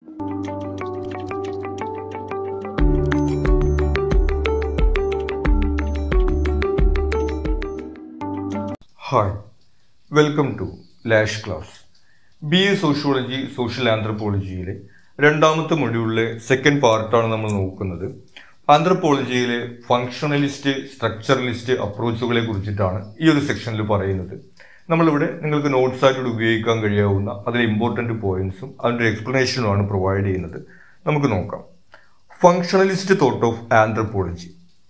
hi welcome to lash class B A sociology social ആന്ത്രപ്പോളജിയിലെ രണ്ടാമത്തെ മൊഡ്യൂളിലെ സെക്കൻഡ് പാർട്ടാണ് നമ്മൾ നോക്കുന്നത് ആന്ത്രപ്പോളജിയിലെ ഫങ്ഷണലിസ്റ്റ് സ്ട്രക്ചറലിസ്റ്റ് അപ്രോച്ചുകളെ കുറിച്ചിട്ടാണ് ഈ ഒരു സെക്ഷനിൽ പറയുന്നത് നമ്മളിവിടെ നിങ്ങൾക്ക് നോട്ട്സ് ആയിട്ട് ഉപയോഗിക്കാൻ കഴിയാവുന്ന അതിലെ ഇമ്പോർട്ടൻറ്റ് പോയിന്റ്സും അതിൻ്റെ എക്സ്പ്ലനേഷനുമാണ് പ്രൊവൈഡ് ചെയ്യുന്നത് നമുക്ക് നോക്കാം ഫങ്ഷണലിസ്റ്റ് തോട്ട് ഓഫ് ആന്ത്രപ്പോളജി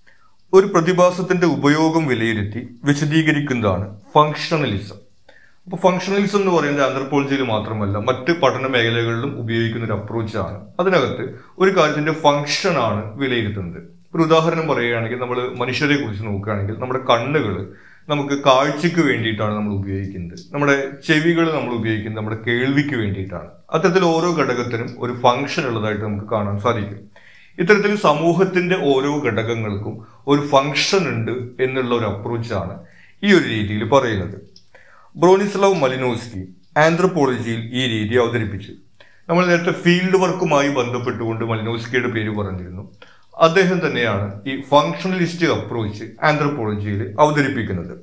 ഒരു പ്രതിഭാസത്തിന്റെ ഉപയോഗം വിലയിരുത്തി വിശദീകരിക്കുന്നതാണ് ഫങ്ഷണലിസം അപ്പോൾ ഫങ്ഷണലിസം എന്ന് പറയുന്നത് ആന്ത്രപ്പോളജിയിൽ മാത്രമല്ല മറ്റ് പഠന മേഖലകളിലും ഉപയോഗിക്കുന്ന ഒരു അപ്രോച്ചാണ് അതിനകത്ത് ഒരു കാര്യത്തിന്റെ ഫങ്ഷൻ ആണ് വിലയിരുത്തുന്നത് ഒരു ഉദാഹരണം പറയുകയാണെങ്കിൽ നമ്മൾ മനുഷ്യരെ കുറിച്ച് നോക്കുകയാണെങ്കിൽ നമ്മുടെ കണ്ണുകൾ നമുക്ക് കാഴ്ചയ്ക്ക് വേണ്ടിയിട്ടാണ് നമ്മൾ ഉപയോഗിക്കുന്നത് നമ്മുടെ ചെവികൾ നമ്മൾ ഉപയോഗിക്കുന്നത് നമ്മുടെ കേൾവിക്ക് വേണ്ടിയിട്ടാണ് അത്തരത്തിൽ ഓരോ ഘടകത്തിനും ഒരു ഫങ്ഷൻ ഉള്ളതായിട്ട് നമുക്ക് കാണാൻ സാധിക്കും ഇത്തരത്തിൽ സമൂഹത്തിന്റെ ഓരോ ഘടകങ്ങൾക്കും ഒരു ഫങ്ഷൻ ഉണ്ട് എന്നുള്ള ഒരു അപ്രോച്ചാണ് ഈ ഒരു രീതിയിൽ പറയുന്നത് ബ്രോനിസ്ലവ് മലിനോസ്കി ആന്ത്രപ്പോളജിയിൽ ഈ രീതി അവതരിപ്പിച്ചു നമ്മൾ നേരത്തെ ഫീൽഡ് വർക്കുമായി ബന്ധപ്പെട്ടുകൊണ്ട് മലിനോസ്കിയുടെ പേര് പറഞ്ഞിരുന്നു അദ്ദേഹം തന്നെയാണ് ഈ ഫങ്ഷണലിസ്റ്റ് അപ്രോച്ച് ആന്ത്രപ്പോളജിയിൽ അവതരിപ്പിക്കുന്നത്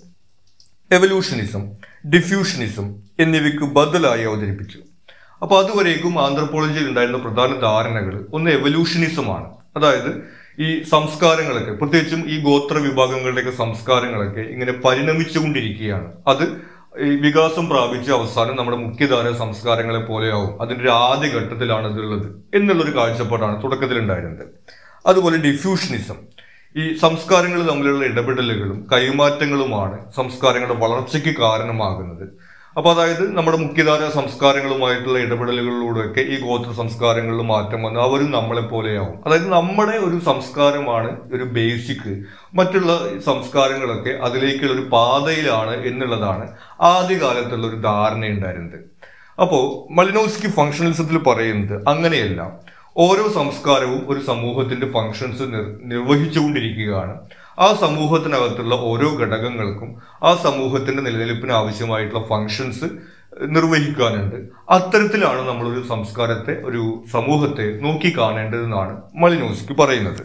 എവല്യൂഷനിസം ഡിഫ്യൂഷനിസം എന്നിവയ്ക്ക് ബദലായി അവതരിപ്പിച്ചു അപ്പോൾ അതുവരേക്കും ആന്ത്രപ്പോളജിയിൽ ഉണ്ടായിരുന്ന പ്രധാന ധാരണകൾ ഒന്ന് എവല്യൂഷനിസമാണ് അതായത് ഈ സംസ്കാരങ്ങളൊക്കെ പ്രത്യേകിച്ചും ഈ ഗോത്ര വിഭാഗങ്ങളുടെയൊക്കെ സംസ്കാരങ്ങളൊക്കെ ഇങ്ങനെ പരിണമിച്ചുകൊണ്ടിരിക്കുകയാണ് അത് ഈ വികാസം പ്രാപിച്ച അവസാനം നമ്മുടെ മുഖ്യധാര സംസ്കാരങ്ങളെ പോലെയാവും അതിന്റെ ഒരു ആദ്യ ഘട്ടത്തിലാണ് ഇതുള്ളത് എന്നുള്ളൊരു കാഴ്ചപ്പാടാണ് തുടക്കത്തിൽ ഉണ്ടായിരുന്നത് അതുപോലെ ഡിഫ്യൂഷനിസം ഈ സംസ്കാരങ്ങൾ തമ്മിലുള്ള ഇടപെടലുകളും കൈമാറ്റങ്ങളുമാണ് സംസ്കാരങ്ങളുടെ വളർച്ചയ്ക്ക് കാരണമാകുന്നത് അപ്പൊ അതായത് നമ്മുടെ മുഖ്യധാര സംസ്കാരങ്ങളുമായിട്ടുള്ള ഇടപെടലുകളിലൂടെയൊക്കെ ഈ ഗോത്ര സംസ്കാരങ്ങളിൽ മാറ്റം വന്ന് അവരും നമ്മളെ പോലെയാവും അതായത് നമ്മുടെ ഒരു സംസ്കാരമാണ് ഒരു ബേസിക് മറ്റുള്ള സംസ്കാരങ്ങളൊക്കെ അതിലേക്കുള്ള ഒരു പാതയിലാണ് എന്നുള്ളതാണ് ആദ്യകാലത്തുള്ള ഒരു ധാരണ ഉണ്ടായിരുന്നത് അപ്പോൾ മലിനോസ്കി ഫങ്ഷണലിസത്തിൽ പറയുന്നത് അങ്ങനെയല്ല ഓരോ സംസ്കാരവും ഒരു സമൂഹത്തിന്റെ ഫങ്ഷൻസ് നിർ നിർവഹിച്ചുകൊണ്ടിരിക്കുകയാണ് ആ സമൂഹത്തിനകത്തുള്ള ഓരോ ഘടകങ്ങൾക്കും ആ സമൂഹത്തിന്റെ നിലനിൽപ്പിന് ആവശ്യമായിട്ടുള്ള ഫങ്ഷൻസ് നിർവഹിക്കാനുണ്ട് അത്തരത്തിലാണ് നമ്മളൊരു സംസ്കാരത്തെ ഒരു സമൂഹത്തെ നോക്കി കാണേണ്ടതെന്നാണ് മലിനോസ്കി പറയുന്നത്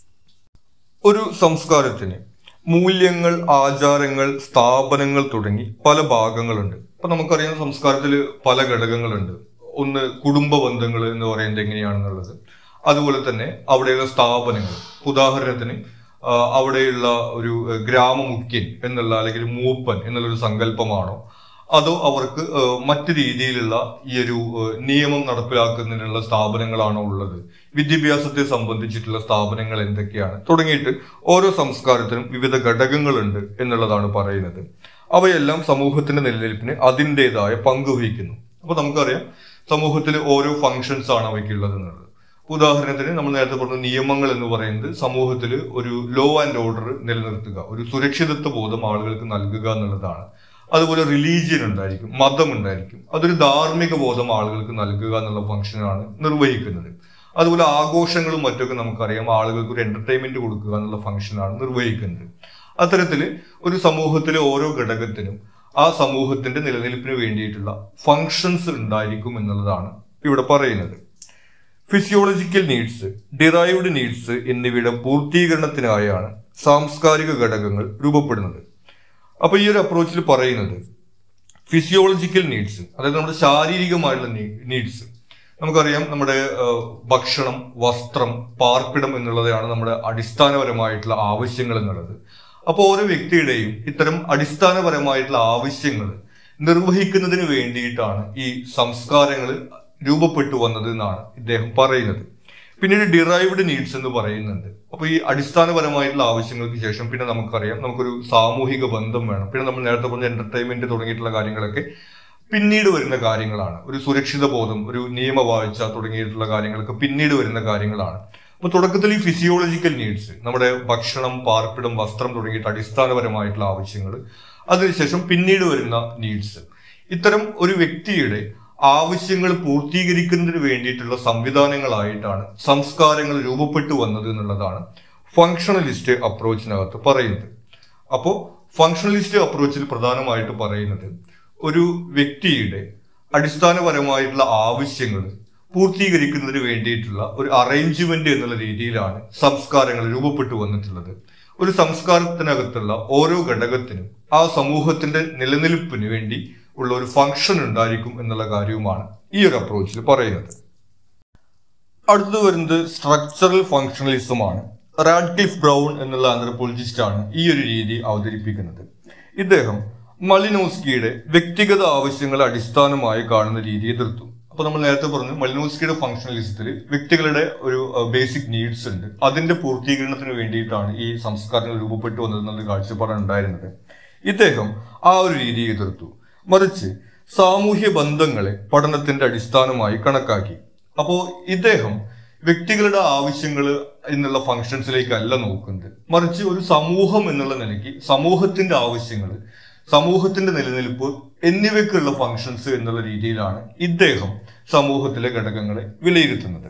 ഒരു സംസ്കാരത്തിന് മൂല്യങ്ങൾ ആചാരങ്ങൾ സ്ഥാപനങ്ങൾ തുടങ്ങി പല ഭാഗങ്ങളുണ്ട് അപ്പൊ നമുക്കറിയാം സംസ്കാരത്തിൽ പല ഘടകങ്ങളുണ്ട് ഒന്ന് കുടുംബ ബന്ധങ്ങൾ എന്ന് പറയുന്നത് എങ്ങനെയാണെന്നുള്ളത് അതുപോലെ തന്നെ അവിടെയുള്ള സ്ഥാപനങ്ങൾ ഉദാഹരണത്തിന് ആ, അവിടെയുള്ള ഒരു ഏഹ്, ഗ്രാമമുഖ്യൻ എന്നുള്ള അല്ലെങ്കിൽ മൂപ്പൻ എന്നുള്ളൊരു സങ്കല്പമാണോ അതോ അവർക്ക് ഏഹ്, മറ്റ് രീതിയിലുള്ള ഈ ഒരു ഏഹ്, നിയമം നടപ്പിലാക്കുന്നതിനുള്ള സ്ഥാപനങ്ങളാണോ ഉള്ളത് വിദ്യാഭ്യാസത്തെ സംബന്ധിച്ചിട്ടുള്ള സ്ഥാപനങ്ങൾ എന്തൊക്കെയാണ് തുടങ്ങിയിട്ട് ഓരോ സംസ്കാരത്തിനും വിവിധ ഘടകങ്ങളുണ്ട് എന്നുള്ളതാണ് പറയുന്നത് അവയെല്ലാം സമൂഹത്തിന്റെ നിലനിൽപ്പിന് അതിൻ്റെതായ പങ്ക് വഹിക്കുന്നു അപ്പൊ നമുക്കറിയാം സമൂഹത്തിൽ ഓരോ ഫങ്ഷൻസ് ആണ് അവയ്ക്കുള്ളത് എന്നുള്ളത് ഉദാഹരണത്തിന് നമ്മൾ നേരത്തെ പറഞ്ഞ നിയമങ്ങൾ എന്ന് പറയുന്നത് സമൂഹത്തിൽ ഒരു ലോ ആൻഡ് ഓർഡർ നിലനിർത്തുക ഒരു സുരക്ഷിതത്വ ബോധം ആളുകൾക്ക് നൽകുക എന്നുള്ളതാണ് അതുപോലെ റിലീജിയൻ ഉണ്ടായിരിക്കും മതം ഉണ്ടായിരിക്കും അതൊരു ധാർമ്മിക ബോധം ആളുകൾക്ക് നൽകുക എന്നുള്ള ഫംഗ്ഷനാണ് നിർവഹിക്കുന്നത് അതുപോലെ ആഘോഷങ്ങളും മറ്റൊക്കെ നമുക്കറിയാം ആളുകൾക്ക് ഒരു എന്റർടൈൻമെന്റ് കൊടുക്കുക എന്നുള്ള ഫംഗ്ഷനാണ് നിർവഹിക്കുന്നത് അത്തരത്തിൽ ഒരു സമൂഹത്തിലെ ഓരോ ഘടകത്തിനും ആ സമൂഹത്തിന്റെ നിലനിൽപ്പിന് വേണ്ടിയിട്ടുള്ള ഫങ്ഷൻസ് ഉണ്ടായിരിക്കും എന്നുള്ളതാണ് ഇവിടെ പറയുന്നത് ഫിസിയോളജിക്കൽ നീഡ്സ് ഡിറൈവ്ഡ് നീഡ്സ് എന്നിവയുടെ പൂർത്തീകരണത്തിനായാണ് സാംസ്കാരിക ഘടകങ്ങൾ രൂപപ്പെടുന്നത് അപ്പൊ ഈ ഒരു അപ്രോച്ചിൽ പറയുന്നത് ഫിസിയോളജിക്കൽ നീഡ്സ് അതായത് നമ്മുടെ ശാരീരികമായിട്ടുള്ള നീഡ്സ് നമുക്കറിയാം നമ്മുടെ ആ, ഭക്ഷണം വസ്ത്രം പാർപ്പിടം എന്നുള്ളതാണ് നമ്മുടെ അടിസ്ഥാനപരമായിട്ടുള്ള ആവശ്യങ്ങൾ എന്നുള്ളത് അപ്പോൾ ഓരോ വ്യക്തിയുടെയും ഇത്തരം അടിസ്ഥാനപരമായിട്ടുള്ള ആവശ്യങ്ങൾ നിർവഹിക്കുന്നതിന് വേണ്ടിയിട്ടാണ് ഈ സംസ്കാരങ്ങൾ രൂപപ്പെട്ടു വന്നത് എന്നാണ് ഇദ്ദേഹം പറയുന്നത് പിന്നീട് ഡിറൈവ്ഡ് നീഡ്സ് എന്ന് പറയുന്നുണ്ട് അപ്പൊ ഈ അടിസ്ഥാനപരമായിട്ടുള്ള ആവശ്യങ്ങൾക്ക് ശേഷം പിന്നെ നമുക്കറിയാം നമുക്കൊരു സാമൂഹിക ബന്ധം വേണം പിന്നെ നമ്മൾ നേരത്തെ പറഞ്ഞ എന്റർടൈൻമെന്റ് തുടങ്ങിയിട്ടുള്ള കാര്യങ്ങളൊക്കെ പിന്നീട് വരുന്ന കാര്യങ്ങളാണ് ഒരു സുരക്ഷിത ബോധം ഒരു നിയമവാഴ്ച തുടങ്ങിയിട്ടുള്ള കാര്യങ്ങളൊക്കെ പിന്നീട് വരുന്ന കാര്യങ്ങളാണ് അപ്പൊ തുടക്കത്തിൽ ഈ ഫിസിയോളജിക്കൽ നീഡ്സ് നമ്മുടെ ഭക്ഷണം പാർപ്പിടം വസ്ത്രം തുടങ്ങിയിട്ട് അടിസ്ഥാനപരമായിട്ടുള്ള ആവശ്യങ്ങൾ അതിനുശേഷം പിന്നീട് വരുന്ന നീഡ്സ് ഇത്തരം ഒരു വ്യക്തിയുടെ ആവശ്യങ്ങൾ പൂർത്തീകരിക്കുന്നതിന് വേണ്ടിയിട്ടുള്ള സംവിധാനങ്ങളായിട്ടാണ് സംസ്കാരങ്ങൾ രൂപപ്പെട്ടു വന്നത് എന്നുള്ളതാണ് ഫങ്ഷണലിസ്റ്റ് അപ്രോച്ചിനകത്ത് പറയുന്നത് അപ്പോൾ ഫങ്ഷണലിസ്റ്റ് അപ്രോച്ചിൽ പ്രധാനമായിട്ട് പറയുന്നത് ഒരു വ്യക്തിയുടെ അടിസ്ഥാനപരമായിട്ടുള്ള ആവശ്യങ്ങൾ പൂർത്തീകരിക്കുന്നതിന് വേണ്ടിയിട്ടുള്ള ഒരു അറേഞ്ച്മെന്റ് എന്നുള്ള രീതിയിലാണ് സംസ്കാരങ്ങൾ രൂപപ്പെട്ടു വന്നിട്ടുള്ളത് ഒരു സംസ്കാരത്തിനകത്തുള്ള ഓരോ ഘടകത്തിനും ആ സമൂഹത്തിന്റെ നിലനിൽപ്പിന് വേണ്ടി ഉള്ള ഒരു ഫംഗ്ഷൻ ഉണ്ടായിരിക്കും എന്നുള്ള കാര്യവുമാണ് ഈ ഒരു അപ്രോച്ചിൽ പറയുന്നത് അടുത്തത് വരുന്നത് സ്ട്രക്ചറൽ ഫങ്ഷണലിസം ആണ് റാഡ്ക്ലിഫ് ബ്രൗൺ എന്നുള്ള ആന്ത്രപ്പോളജിസ്റ്റ് ആണ് ഈ ഒരു രീതി അവതരിപ്പിക്കുന്നത് ഇദ്ദേഹം മലിനോസ്കിയുടെ വ്യക്തിഗത ആവശ്യങ്ങളെ അടിസ്ഥാനമായി കാണുന്ന രീതി എതിർത്തു അപ്പൊ നമ്മൾ നേരത്തെ പറഞ്ഞു മലിനോസ്കിയുടെ ഫങ്ഷണലിസത്തിൽ വ്യക്തികളുടെ ഒരു ബേസിക് നീഡ്സ് ഉണ്ട് അതിന്റെ പൂർത്തീകരണത്തിന് വേണ്ടിയിട്ടാണ് ഈ സംസ്കാരങ്ങൾ രൂപപ്പെട്ടു വന്നതെന്നുള്ള കാഴ്ചപ്പാടാണ് ഉണ്ടായിരുന്നത് ഇദ്ദേഹം ആ ഒരു രീതി എതിർത്തു മറിച്ച് സാമൂഹ്യ ബന്ധങ്ങളെ പഠനത്തിന്റെ അടിസ്ഥാനമായി കണക്കാക്കി അപ്പോ ഇദ്ദേഹം വ്യക്തികളുടെ ആവശ്യങ്ങൾ എന്നുള്ള ഫങ്ഷൻസിലേക്കല്ല നോക്കുന്നത് മറിച്ച് ഒരു സമൂഹം എന്നുള്ള നിലയ്ക്ക് സമൂഹത്തിന്റെ ആവശ്യങ്ങൾ സമൂഹത്തിന്റെ നിലനിൽപ്പ് എന്നിവയ്ക്കുള്ള ഫങ്ഷൻസ് എന്നുള്ള രീതിയിലാണ് ഇദ്ദേഹം സമൂഹത്തിലെ ഘടകങ്ങളെ വിലയിരുത്തുന്നത്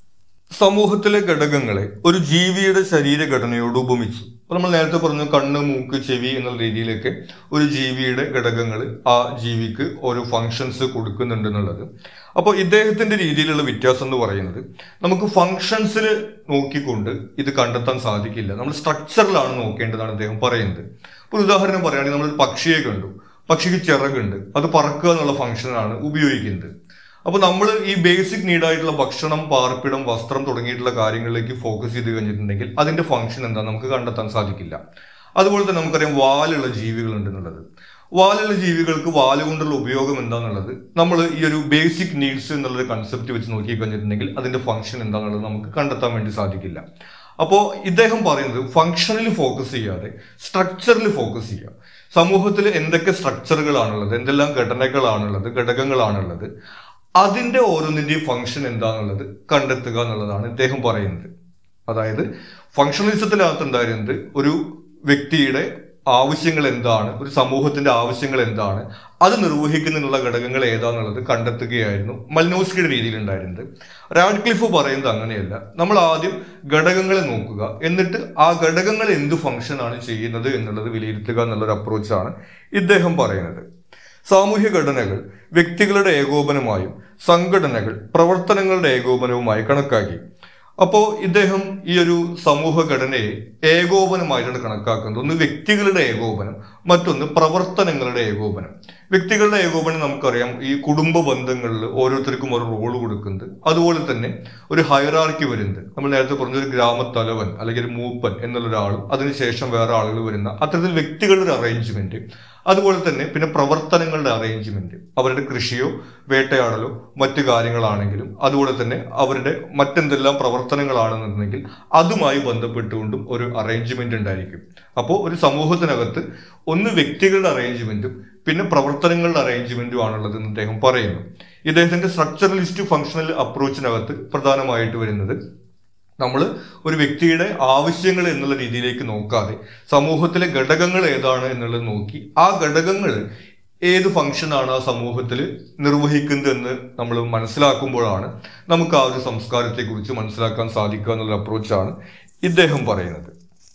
സമൂഹത്തിലെ ഘടകങ്ങളെ ഒരു ജീവിയുടെ ശരീരഘടനയോട് ഉപമിച്ചു അപ്പൊ നമ്മൾ നേരത്തെ പറഞ്ഞു കണ്ണ് മൂക്ക് ചെവി എന്നുള്ള രീതിയിലൊക്കെ ഒരു ജീവിയുടെ ഘടകങ്ങൾ ആ ജീവിക്ക് ഓരോ ഫങ്ഷൻസ് കൊടുക്കുന്നുണ്ട് എന്നുള്ളത് അപ്പോൾ ഇദ്ദേഹത്തിന്റെ രീതിയിലുള്ള വ്യത്യാസം എന്ന് പറയുന്നത് നമുക്ക് ഫങ്ഷൻസിൽ നോക്കിക്കൊണ്ട് ഇത് കണ്ടെത്താൻ സാധിക്കില്ല നമ്മൾ സ്ട്രക്ചറിലാണ് നോക്കേണ്ടതാണ് അദ്ദേഹം പറയുന്നത് ഒരു ഉദാഹരണം പറയുകയാണെങ്കിൽ നമ്മൾ പക്ഷിയെ കണ്ടു പക്ഷിക്ക് ചിറകുണ്ട് അത് പറക്കുക എന്നുള്ള ഫംഗ്ഷനാണ് ഉപയോഗിക്കുന്നത് അപ്പൊ നമ്മൾ ഈ ബേസിക് നീഡായിട്ടുള്ള ഭക്ഷണം പാർപ്പിടം വസ്ത്രം തുടങ്ങിയിട്ടുള്ള കാര്യങ്ങളിലേക്ക് ഫോക്കസ് ചെയ്ത് കഴിഞ്ഞിട്ടുണ്ടെങ്കിൽ അതിന്റെ ഫംഗ്ഷൻ എന്താ നമുക്ക് കണ്ടെത്താൻ സാധിക്കില്ല അതുപോലെ തന്നെ നമുക്കറിയാം വാലുള്ള ജീവികളുണ്ട് എന്നുള്ളത് വാലുള്ള ജീവികൾക്ക് വാല് കൊണ്ടുള്ള ഉപയോഗം എന്താണെന്നുള്ളത് നമ്മൾ ഈ ഒരു ബേസിക് നീഡ്സ് എന്നുള്ള കൺസെപ്റ്റ് വെച്ച് നോക്കി കഴിഞ്ഞിട്ടുണ്ടെങ്കിൽ അതിന്റെ ഫംഗ്ഷൻ എന്താണെന്നുള്ളത് നമുക്ക് കണ്ടെത്താൻ വേണ്ടി സാധിക്കില്ല അപ്പോൾ ഇദ്ദേഹം പറയുന്നത് ഫംഗ്ഷനിൽ ഫോക്കസ് ചെയ്യാതെ സ്ട്രക്ചറിൽ ഫോക്കസ് ചെയ്യുക സമൂഹത്തിൽ എന്തൊക്കെ സ്ട്രക്ചറുകളാണുള്ളത് എന്തെല്ലാം ഘടനകളാണുള്ളത് ഘടകങ്ങളാണുള്ളത് അതിന്റെ ഓരോന്നിന്റെയും ഫംഗ്ഷൻ എന്താണെന്നുള്ളത് കണ്ടെത്തുക എന്നുള്ളതാണ് ഇദ്ദേഹം പറയുന്നത് അതായത് ഫങ്ഷണലിസത്തിനകത്ത് ഉണ്ടായിരുന്നത് ഒരു വ്യക്തിയുടെ ആവശ്യങ്ങൾ എന്താണ് ഒരു സമൂഹത്തിന്റെ ആവശ്യങ്ങൾ എന്താണ് അത് നിർവഹിക്കുന്നതിനുള്ള ഘടകങ്ങൾ ഏതാന്നുള്ളത് കണ്ടെത്തുകയായിരുന്നു മൽനോസ്കിയുടെ രീതിയിൽ ഉണ്ടായിരുന്നത് റാഡ്ക്ലിഫ് പറയുന്നത് അങ്ങനെയല്ല നമ്മൾ ആദ്യം ഘടകങ്ങളെ നോക്കുക എന്നിട്ട് ആ ഘടകങ്ങൾ എന്ത് ഫംഗ്ഷനാണ് ചെയ്യുന്നത് എന്നുള്ളത് വിലയിരുത്തുക എന്നുള്ളൊരു അപ്രോച്ചാണ് ഇദ്ദേഹം പറയുന്നത് സാമൂഹ്യ ഘടനകൾ വ്യക്തികളുടെ ഏകോപനമായും സംഘടനകൾ പ്രവർത്തനങ്ങളുടെ ഏകോപനവുമായി കണക്കാക്കി അപ്പോൾ ഇദ്ദേഹം ഈ ഒരു സമൂഹ ഘടനയെ ഏകോപനമായിട്ടാണ് കണക്കാക്കുന്നത് ഒന്ന് വ്യക്തികളുടെ ഏകോപനം മറ്റൊന്ന് പ്രവർത്തനങ്ങളുടെ ഏകോപനം വ്യക്തികളുടെ ഏകോപനം നമുക്കറിയാം ഈ കുടുംബ ബന്ധങ്ങളിൽ ഓരോരുത്തർക്കും ഒരു റോള് കൊടുക്കുന്നത് അതുപോലെ തന്നെ ഒരു ഹയറാർക്കി വരുന്നത് നമ്മൾ നേരത്തെ പറഞ്ഞ ഒരു ഗ്രാമത്തലവൻ അല്ലെങ്കിൽ ഒരു മൂപ്പൻ എന്നുള്ള ഒരാളും അതിനുശേഷം വേറെ ആളുകൾ വരുന്ന അത്തരത്തിൽ വ്യക്തികളുടെ ഒരു അറേഞ്ച്മെന്റ് അതുപോലെ തന്നെ പിന്നെ പ്രവർത്തനങ്ങളുടെ അറേഞ്ച്മെന്റ് അവരുടെ കൃഷിയോ വേട്ടയാടലോ മറ്റു കാര്യങ്ങളാണെങ്കിലും അതുപോലെ തന്നെ അവരുടെ മറ്റെന്തെല്ലാം പ്രവർത്തനങ്ങളാണെന്നുണ്ടെങ്കിൽ അതുമായി ബന്ധപ്പെട്ടുകൊണ്ടും ഒരു അറേഞ്ച്മെന്റ് ഉണ്ടായിരിക്കും അപ്പോൾ ഒരു സമൂഹത്തിനകത്ത് ഒന്ന് വ്യക്തികളുടെ അറേഞ്ച്മെന്റും പിന്നെ പ്രവർത്തനങ്ങളുടെ അറേഞ്ച്മെന്റും ആണുള്ളത് എന്ന് അദ്ദേഹം പറയുന്നു ഇദ്ദേഹത്തിന്റെ സ്ട്രക്ചറലിസ്റ്റ് ഫംഗ്ഷണൽ അപ്രോച്ചിനകത്ത് പ്രധാനമായിട്ട് വരുന്നത് നമ്മൾ ഒരു വ്യക്തിയുടെ ആവശ്യങ്ങൾ എന്നുള്ള രീതിയിലേക്ക് നോക്കാതെ സമൂഹത്തിലെ ഘടകങ്ങൾ ഏതാണ് എന്നുള്ളത് നോക്കി ആ ഘടകങ്ങൾ ഏത് ഫംഗ്ഷനാണ് ആ സമൂഹത്തിൽ നിർവഹിക്കുന്നത് എന്ന് നമ്മൾ മനസ്സിലാക്കുമ്പോഴാണ് നമുക്ക് ആ ഒരു സംസ്കാരത്തെക്കുറിച്ച് മനസ്സിലാക്കാൻ സാധിക്കുക എന്നുള്ള അപ്രോച്ചാണ് ഇദ്ദേഹം പറയുന്നത്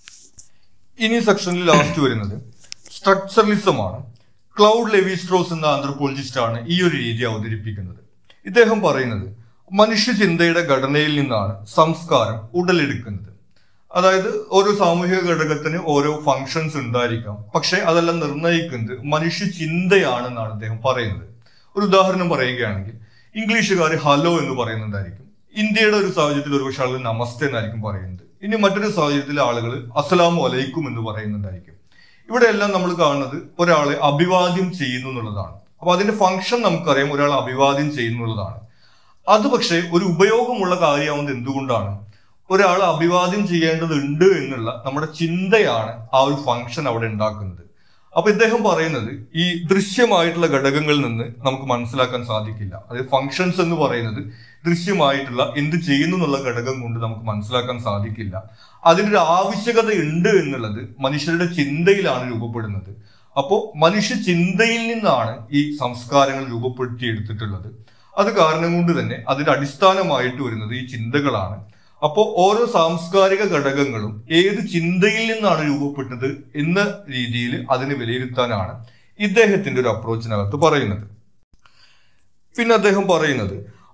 ഇനി സെക്ഷനിൽ ലാസ്റ്റ് വരുന്നത് സ്ട്രക്ചറലിസം ആണ് ക്ലൗഡ് ലെവിസ്ട്രോസ് എന്ന ആന്ത്രപ്പോളജിസ്റ്റ് ആണ് ഈ ഒരു രീതി അവതരിപ്പിക്കുന്നത് ഇദ്ദേഹം പറയുന്നത് മനുഷ്യ ചിന്തയുടെ ഘടനയിൽ നിന്നാണ് സംസ്കാരം ഉടലെടുക്കുന്നത് അതായത് ഓരോ സാമൂഹിക ഘടകത്തിന് ഓരോ ഫങ്ഷൻസ് ഉണ്ടായിരിക്കാം പക്ഷെ അതെല്ലാം നിർണ്ണയിക്കുന്നത് മനുഷ്യ ചിന്തയാണെന്നാണ് അദ്ദേഹം പറയുന്നത് ഒരു ഉദാഹരണം പറയുകയാണെങ്കിൽ ഇംഗ്ലീഷുകാർ ഹലോ എന്ന് പറയുന്നുണ്ടായിരിക്കും ഇന്ത്യയുടെ ഒരു സാഹചര്യത്തിൽ ഒരുപക്ഷെ ആളുകൾ നമസ്തേ എന്നായിരിക്കും പറയുന്നത് ഇനി മറ്റൊരു സാഹചര്യത്തിൽ ആളുകൾ അസ്സലാമു അലൈക്കും എന്ന് പറയുന്നുണ്ടായിരിക്കും ഇവിടെ എല്ലാം നമ്മൾ കാണുന്നത് ഒരാളെ അഭിവാദ്യം ചെയ്യുന്നു എന്നുള്ളതാണ് അപ്പൊ അതിന്റെ ഫംഗ്ഷൻ നമുക്കറിയാം ഒരാൾ അഭിവാദ്യം ചെയ്യുന്നുള്ളതാണ് അത് പക്ഷേ ഒരു ഉപയോഗമുള്ള കാര്യമാവുന്നത് എന്തുകൊണ്ടാണ് ഒരാൾ അഭിവാദ്യം ചെയ്യേണ്ടതുണ്ട് എന്നുള്ള നമ്മുടെ ചിന്തയാണ് ആ ഒരു ഫംഗ്ഷൻ അവിടെ ഉണ്ടാക്കുന്നത് അപ്പൊ ഇദ്ദേഹം പറയുന്നത് ഈ ദൃശ്യമായിട്ടുള്ള ഘടകങ്ങളിൽ നിന്ന് നമുക്ക് മനസ്സിലാക്കാൻ സാധിക്കില്ല അതായത് ഫങ്ഷൻസ് എന്ന് പറയുന്നത് ദൃശ്യമായിട്ടുള്ള എന്ത് ചെയ്യുന്നു എന്നുള്ള ഘടകം കൊണ്ട് നമുക്ക് മനസ്സിലാക്കാൻ സാധിക്കില്ല അതിനൊരു ആവശ്യകത ഉണ്ട് എന്നുള്ളത് മനുഷ്യരുടെ ചിന്തയിലാണ് രൂപപ്പെടുന്നത് അപ്പോൾ മനുഷ്യ ചിന്തയിൽ നിന്നാണ് ഈ സംസ്കാരങ്ങൾ രൂപപ്പെടുത്തിയെടുത്തിട്ടുള്ളത് അത് കാരണം കൊണ്ട് തന്നെ അതിന്റെ അടിസ്ഥാനമായിട്ട് വരുന്നത് ഈ ചിന്തകളാണ് അപ്പോൾ ഓരോ സാംസ്കാരിക ഘടകങ്ങളും ഏത് ചിന്തയിൽ നിന്നാണ് രൂപപ്പെട്ടത് എന്ന രീതിയിൽ അതിനെ വിലയിരുത്താനാണ് ഇദ്ദേഹത്തിന്റെ ഒരു അപ്രോച്ചിനകത്ത് പറയുന്നത് പിന്നെ അദ്ദേഹം പറയുന്നത്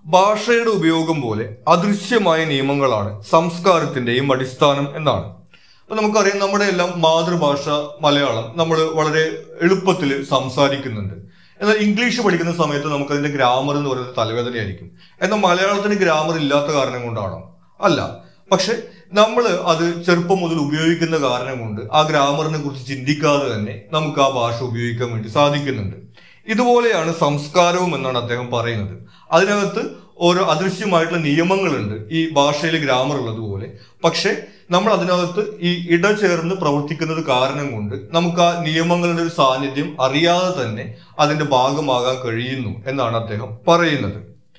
ഭാഷയുടെ ഉപയോഗം പോലെ അദൃശ്യമായ നിയമങ്ങളാണ് സംസ്കാരത്തിന്റെയും അടിസ്ഥാനം എന്നാണ് അപ്പൊ നമുക്കറിയാം നമ്മുടെ എല്ലാം മാതൃഭാഷ മലയാളം നമ്മൾ വളരെ എളുപ്പത്തിൽ സംസാരിക്കുന്നുണ്ട് എന്നാൽ ഇംഗ്ലീഷ് പഠിക്കുന്ന സമയത്ത് നമുക്ക് അതിന്റെ ഗ്രാമർ എന്ന് പറയുന്നത് തലവേദനയായിരിക്കും എന്നാൽ മലയാളത്തിന് ഗ്രാമർ ഇല്ലാത്ത കാരണം കൊണ്ടാണോ അല്ല പക്ഷെ നമ്മൾ അത് ചെറുപ്പം മുതൽ ഉപയോഗിക്കുന്ന കാരണം കൊണ്ട് ആ ഗ്രാമറിനെ കുറിച്ച് ചിന്തിക്കാതെ തന്നെ നമുക്ക് ആ ഭാഷ ഉപയോഗിക്കാൻ വേണ്ടി സാധിക്കുന്നുണ്ട് ഇതുപോലെയാണ് സംസ്കാരവും എന്നാണ് അദ്ദേഹം പറയുന്നത് അതിനകത്ത് ഓരോ അദൃശ്യമായിട്ടുള്ള നിയമങ്ങളുണ്ട് ഈ ഭാഷയിൽ ഗ്രാമർ ഉള്ളതുപോലെ പക്ഷെ നമ്മൾ അതിനകത്ത് ഈ ഇടചേർന്ന് പ്രവർത്തിക്കുന്നത് കാരണം കൊണ്ട് നമുക്ക് ആ നിയമങ്ങളുടെ ഒരു സാന്നിധ്യം അറിയാതെ തന്നെ അതിന്റെ ഭാഗമാകാൻ കഴിയുന്നു എന്നാണ് അദ്ദേഹം പറയുന്നത്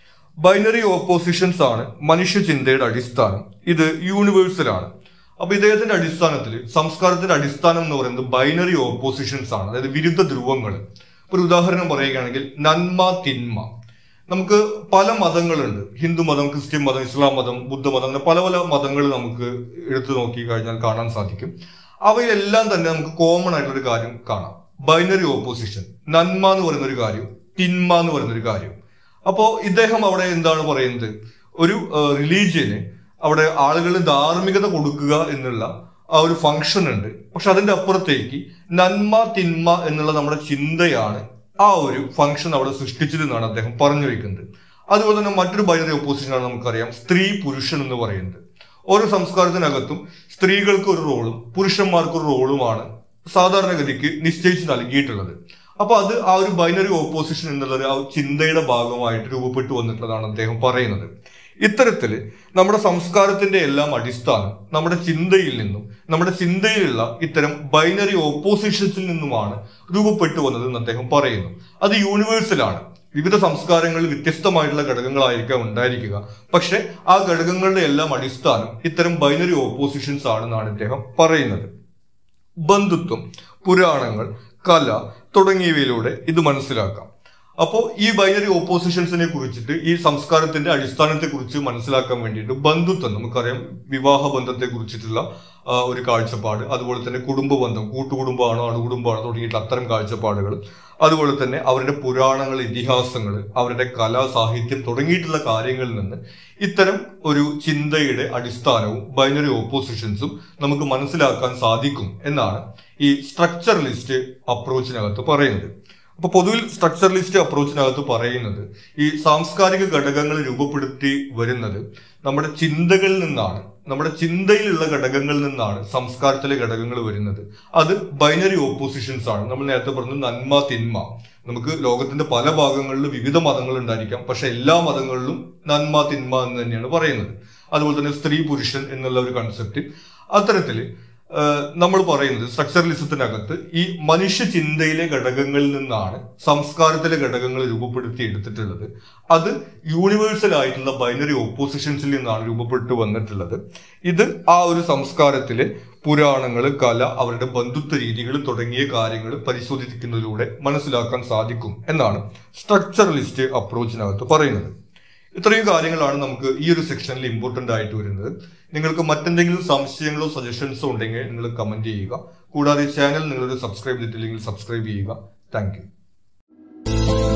ബൈനറി ഓപ്പോസിഷൻസ് ആണ് മനുഷ്യ ചിന്തയുടെ അടിസ്ഥാനം ഇത് യൂണിവേഴ്സൽ ആണ് അപ്പൊ ഇദ്ദേഹത്തിന്റെ അടിസ്ഥാനത്തിൽ സംസ്കാരത്തിന്റെ അടിസ്ഥാനം എന്ന് പറയുന്നത് ബൈനറി ഓപ്പോസിഷൻസ് ആണ് അതായത് വിരുദ്ധ ധ്രുവങ്ങൾ ഒരു ഉദാഹരണം പറയുകയാണെങ്കിൽ നന്മ തിന്മ നമുക്ക് പല മതങ്ങളുണ്ട് ഹിന്ദു മതം ക്രിസ്ത്യൻ മതം ഇസ്ലാം മതം ബുദ്ധമതം അങ്ങനെ പല പല മതങ്ങൾ നമുക്ക് എടുത്തു നോക്കി കഴിഞ്ഞാൽ കാണാൻ സാധിക്കും അവയിലെല്ലാം തന്നെ നമുക്ക് കോമൺ ആയിട്ടുള്ള ഒരു കാര്യം കാണാം ബൈനറി ഓപ്പോസിഷൻ നന്മ എന്ന് പറയുന്ന ഒരു കാര്യം തിന്മ എന്ന് പറയുന്ന ഒരു കാര്യം അപ്പോ ഇദ്ദേഹം അവിടെ എന്താണ് പറയുന്നത് ഒരു റിലീജിയന് അവിടെ ആളുകൾ ധാർമ്മികത കൊടുക്കുക എന്നുള്ള ആ ഒരു ഫംഗ്ഷൻ ഉണ്ട് പക്ഷെ അതിന്റെ അപ്പുറത്തേക്ക് നന്മ തിന്മ എന്നുള്ള നമ്മുടെ ചിന്തയാണ് ആ ഒരു ഫംഗ്ഷൻ അവിടെ സൃഷ്ടിച്ചതെന്നാണ് അദ്ദേഹം പറഞ്ഞു വയ്ക്കുന്നത് അതുപോലെ തന്നെ മറ്റൊരു ബൈനറി ഓപ്പോസിഷനാണ് നമുക്കറിയാം സ്ത്രീ പുരുഷൻ എന്ന് പറയുന്നത് ഓരോ സംസ്കാരത്തിനകത്തും സ്ത്രീകൾക്ക് ഒരു റോളും പുരുഷന്മാർക്ക് ഒരു റോളുമാണ് സാധാരണഗതിക്ക് നിശ്ചയിച്ച് നൽകിയിട്ടുള്ളത് അപ്പൊ അത് ആ ഒരു ബൈനറി ഓപ്പോസിഷൻ എന്നുള്ളത് ആ ചിന്തയുടെ ഭാഗമായിട്ട് രൂപപ്പെട്ടു വന്നിട്ടുള്ളതാണ് അദ്ദേഹം പറയുന്നത് ഇത്തരത്തില് നമ്മുടെ സംസ്കാരത്തിന്റെ എല്ലാം അടിസ്ഥാനം നമ്മുടെ ചിന്തയിൽ നിന്നും നമ്മുടെ ചിന്തയിലുള്ള ഇത്തരം ബൈനറി ഓപ്പോസിഷൻസിൽ നിന്നുമാണ് രൂപപ്പെട്ടു വന്നതെന്ന് അദ്ദേഹം പറയുന്നു അത് യൂണിവേഴ്സലാണ് വിവിധ സംസ്കാരങ്ങളിൽ വ്യത്യസ്തമായിട്ടുള്ള ഘടകങ്ങളായിരിക്കാം ഉണ്ടായിരിക്കുക പക്ഷെ ആ ഘടകങ്ങളുടെ എല്ലാം അടിസ്ഥാനം ഇത്തരം ബൈനറി ഓപ്പോസിഷൻസ് ആണെന്നാണ് ഇദ്ദേഹം പറയുന്നത് ബന്ധുത്വം പുരാണങ്ങൾ കല തുടങ്ങിയവയിലൂടെ ഇത് മനസ്സിലാക്കാം അപ്പോൾ ഈ ബൈനറി ഓപ്പോസിഷൻസിനെ കുറിച്ചിട്ട് ഈ സംസ്കാരത്തിന്റെ അടിസ്ഥാനത്തെ കുറിച്ച് മനസ്സിലാക്കാൻ വേണ്ടിയിട്ട് ബന്ധുത്വം നമുക്കറിയാം വിവാഹ ബന്ധത്തെ കുറിച്ചിട്ടുള്ള ആ, ഒരു കാഴ്ചപ്പാട് അതുപോലെ തന്നെ കുടുംബ ബന്ധം കൂട്ടുകുടുംബമാണോ അണുകുടുംബമാണോ തുടങ്ങിയിട്ടുള്ള അത്തരം കാഴ്ചപ്പാടുകൾ അതുപോലെ തന്നെ അവരുടെ പുരാണങ്ങൾ ഇതിഹാസങ്ങൾ അവരുടെ കല സാഹിത്യം തുടങ്ങിയിട്ടുള്ള കാര്യങ്ങളിൽ നിന്ന് ഇത്തരം ഒരു ചിന്തയുടെ അടിസ്ഥാനവും ബൈനറി ഓപ്പോസിഷൻസും നമുക്ക് മനസ്സിലാക്കാൻ സാധിക്കും എന്നാണ് ഈ സ്ട്രക്ചറലിസ്റ്റ് അപ്രോച്ചിനകത്ത് പറയുന്നത് അപ്പൊ പൊതുവിൽ സ്ട്രക്ചറലിസ്റ്റ് അപ്രോച്ചിനകത്ത് പറയുന്നത് ഈ സാംസ്കാരിക ഘടകങ്ങൾ രൂപപ്പെടുത്തി വരുന്നത് നമ്മുടെ ചിന്തകളിൽ നിന്നാണ് നമ്മുടെ ചിന്തയിലുള്ള ഘടകങ്ങളിൽ നിന്നാണ് സംസ്കാരത്തിലെ ഘടകങ്ങൾ വരുന്നത് അത് ബൈനറി ഓപ്പോസിഷൻസ് ആണ് നമ്മൾ നേരത്തെ പറഞ്ഞു നന്മ തിന്മ നമുക്ക് ലോകത്തിന്റെ പല ഭാഗങ്ങളിലും വിവിധ മതങ്ങൾ ഉണ്ടായിരിക്കാം പക്ഷെ എല്ലാ മതങ്ങളിലും നന്മ തിന്മ എന്ന് തന്നെയാണ് പറയുന്നത് അതുപോലെ തന്നെ സ്ത്രീ പുരുഷൻ എന്നുള്ള ഒരു കൺസെപ്റ്റ് അത്തരത്തില് ഏഹ് നമ്മൾ പറയുന്നത് സ്ട്രക്ചറലിസത്തിനകത്ത് ഈ മനുഷ്യ ചിന്തയിലെ ഘടകങ്ങളിൽ നിന്നാണ് സംസ്കാരത്തിലെ ഘടകങ്ങൾ രൂപപ്പെടുത്തി എടുത്തിട്ടുള്ളത് അത് യൂണിവേഴ്സൽ ആയിട്ടുള്ള ബൈനറി ഓപ്പോസിഷൻസിൽ നിന്നാണ് രൂപപ്പെട്ടു വന്നിട്ടുള്ളത് ഇത് ആ ഒരു സംസ്കാരത്തിലെ പുരാണങ്ങൾ കല അവരുടെ ബന്ധുത്വ രീതികൾ തുടങ്ങിയ കാര്യങ്ങൾ പരിശോധിക്കുന്നതിലൂടെ മനസ്സിലാക്കാൻ സാധിക്കും എന്നാണ് സ്ട്രക്ചറലിസ്റ്റ് അപ്രോച്ചിനകത്ത് പറയുന്നത് ഇത്രയും കാര്യങ്ങളാണ് നമുക്ക് ഈ ഒരു സെക്ഷനിൽ ഇമ്പോർട്ടന്റ് ആയിട്ട് വരുന്നത് നിങ്ങൾക്ക് മറ്റെന്തെങ്കിലും സംശയങ്ങളോ സജഷൻസോ ഉണ്ടെങ്കിൽ നിങ്ങൾ കമന്റ് ചെയ്യുക കൂടാതെ ചാനൽ നിങ്ങളൊരു സബ്സ്ക്രൈബ് ചെയ്തിട്ടില്ലെങ്കിൽ സബ്സ്ക്രൈബ് ചെയ്യുക താങ്ക്